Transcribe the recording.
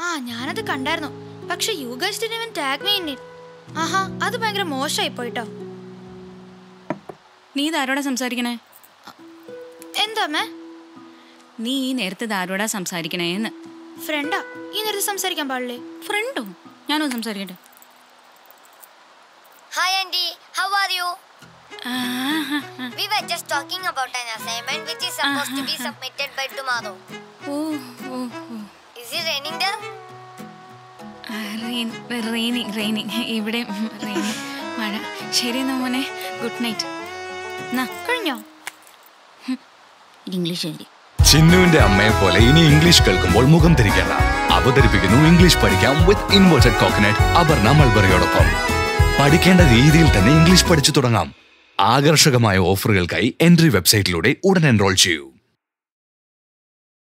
ആ ഞാനത് കണ്ടായിരുന്നു പക്ഷെ you guys did even tag me in it ആഹാ അത് ഭയങ്കര മോശമായി പോയിട്ടോ നീ ഇതാരോടാ സംസാരിക്കണേ എന്താ മേ നീ ഈ നേരത്തെ ഇതാരോടാ സംസാരിക്കണേന്ന് ഫ്രണ്ടാ ഈ നേരത്തെ സംസാരിക്കാൻ പാടില്ലേ ഫ്രണ്ടോ ഞാനോ സംസാരിക്കട്ടെ Hi, Andy. How are you? ആഹാ. We were just talking about an assignment which is supposed to be submitted by tomorrow. ഓ ഓ ഓ Is it raining there? Raining raining ഇവിടെ റെയിനിങ് മഴ ശരി എന്നാ മോനെ ഗുഡ് നൈറ്റ് എന്നാ കഴിഞ്ഞോ ഇംഗ്ലീഷ് എഴുതി ചിന്നുവിന്റെ അമ്മയെ പോലെ ഇനി ഇംഗ്ലീഷ് കേൾക്കുമ്പോൾ മുഖം തിരിക്കേണ്ട അവതരിപ്പിക്കുന്നു ഇംഗ്ലീഷ് പഠിക്കാം വിത്ത് ഇൻവേർട്ടഡ് കോക്കനട്ട് അപർണ മൾബറിയോടൊപ്പം പഠിക്കേണ്ട രീതിയിൽ തന്നെ ഇംഗ്ലീഷ് പഠിച്ചു തുടങ്ങാം ആകർഷകമായ ഓഫറുകൾക്കായി എൻട്രി വെബ്സൈറ്റിലൂടെ ഉടൻ എൻറോൾ ചെയ്യൂ